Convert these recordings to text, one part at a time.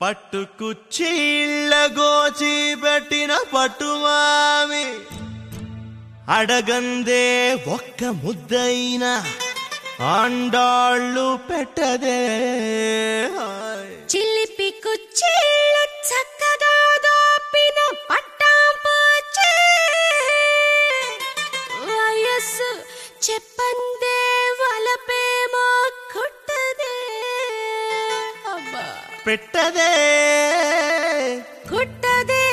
పట్టుకు చీళ్ళ గోచి పెట్టిన పట్టుమామి అడగందే ఒక్క ముద్దైన ఆండాళ్ళు పెట్టదే హాయ్. చిలిపి కుచ్చిళ్ళు చక్కగా దోపిన పట్టాంపూచే వయస్సు చెప్పందే వలపేమో కుట్టదే అబ్బా పెట్టదే కుట్టదే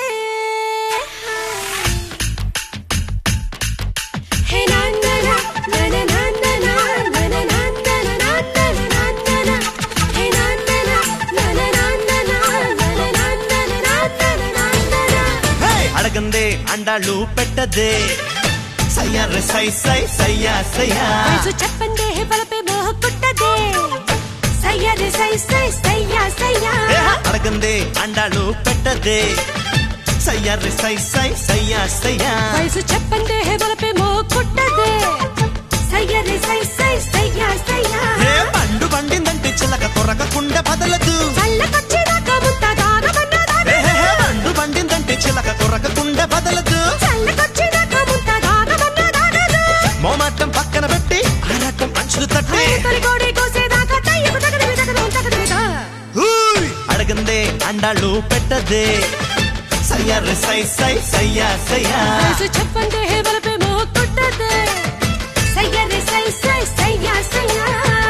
హే నాన్నన నన నాన్నన నన నాన్నన నాన్నన నాన్నన హే నాన్నన నన నాన్నన నన నాన్నన నాన్నన నాన్నన హే! అడగందే అండాళ్ళు పెట్టదే సయ్యారు సై సై సయ్యా సయ్యా వయసు చెప్పందే వలపే మోహ కుట్టదే సయ్యది సై సై సయ్యా సయ్యా ఏ! అడగందే అండాళ్ళు పెట్టదే సయ్యారు సై సై సయ్యా సయ్యా వయసు చెప్పందే వలపే మోహ కుట్టదే సయ్యది సై సై సయ్యా సయ్యా ఏ బండు బండిందంటే చిలక కొరకకుండా బదలదు చల్లకొచ్చేదాకా ముంత దాగమన్నదానే ఏ హే హే, బండు బండిందంటే చిలక కొరకకుండా బదలదు చల్లకొచ్చేదాకా ముంత దాగమన్నదానదు మోమాటం పక్కన పెట్టి ఆరాటం అంచులు తట్టి తొలి కోడి కోసేదాకా తయ్యకు తగదివి తగదు తగదివిగా హూయ్! అడగందే అండాళ్ళు పెట్టదే సయ్యారు సై సై సయ్యా సయ్యా వయసు చెప్పందే వలపే మోహ కుట్టదే సయ్యది సై సై సయ్యా సయ్యా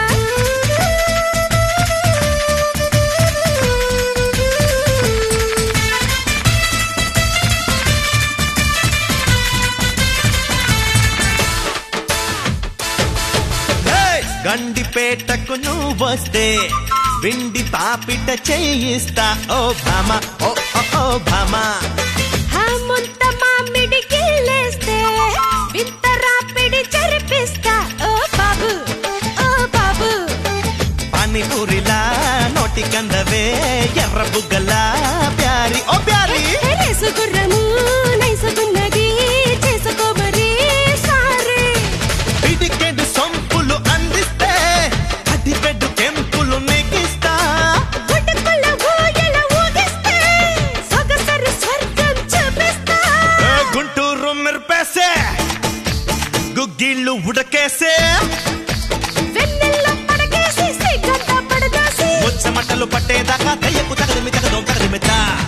హే! గండిపేటకు నువ్వు వస్తే విండి పాపిట చేయిస్తా ఓ భామ ఓ ఓ, ఓ భామ ముంత మామిడి గిల్లేస్తే వింత రాపిడి చరిపిస్తా ఓ బాబు ఓ బాబు పానీపూరిలా నోటి కందవే ఎర్ర బుగ్గలా ప్యారి ఓ ప్యారి రేసు గుర్రము నైసుకున్నది చేసుకోమరి సారీ పిడికెడు సొంపులు అందిస్తే అడిపెడు కెంపులు నెగిస్తా గుడ్డకుల్ల ఊయల ఊగిస్తే సొగసరి స్వర్గం చూపిస్తా ఏ గుంటూరు మిర్పేసే గుగ్గిళ్ళు ఉడకేసే వెన్నెల్లో పడకేసి సిగ్గంతా పడదాసి ముచ్చమట్టలు పట్టేదాకా దయ్యకు తగదిమి తగదం తగదిమిత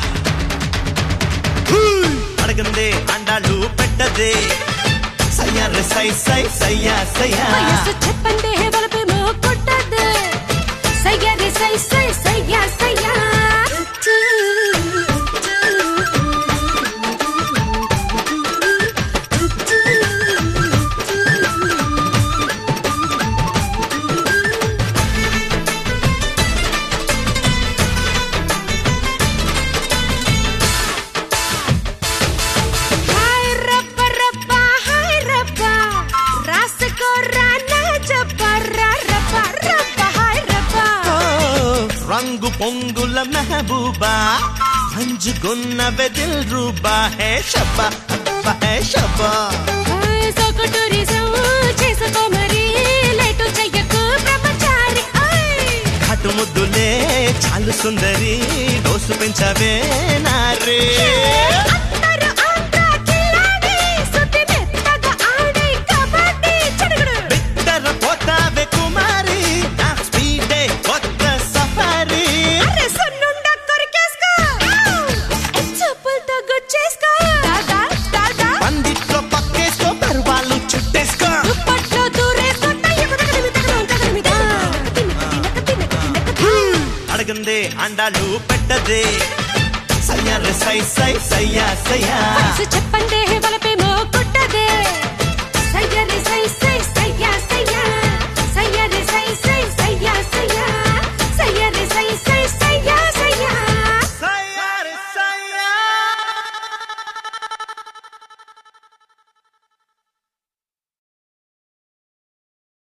అడగందే అండాళ్ళు పెట్టదే సయ్యారు సై సై సయ్యా సయ్యా వయస్సు చెప్పందే వలపే మో కొట్టదే సయ్యది సై సై సయ్యా సయ్యా హాయ్ రబ్బ రబ్బ హాయ్ రబ్బ రాసుకో రానా జబ్బర్రా రబ్బ రబ్బ హాయ్ రబ్బ ఓ, రంగు పొంగుల మెహబూబా పంజుకున్న వెదిల్ రూబా హే షబ్బా అబ్బా హే షబ్బా హాయ్ సొకటూరిజం చేసుకో మరి లేటు చెయ్యకు బ్రహ్మచారి ఆయ్ ఘాటు ముద్దులే చాలు సుందరి డోసు పెంచవే నారే అందరూ ఆంధ్ర కిలాడి సుత్తి మెత్తగా ఆడి కబడ్డీ చెడుగుడు బిత్తర పోతావే కుమారి నా స్పీడే కొత్త సఫారీ అరే సన్నుండ కొరికేసుకో చెప్పులతో గుచ్చేసుకో దాదా దాదా పందిట్లో పక్కేసుకో పరువాళ్ళు చుట్టేసుకో దుప్పట్లో దూరేసుకో తయ్యకు తగదిమి తగదం తగదిమిదా తినక తినక తినక తినక అడగందే అండాలు పెట్టదే సయ్యారు సై సై సయ్యా సయ్యా వయసు చెప్పందే వలపే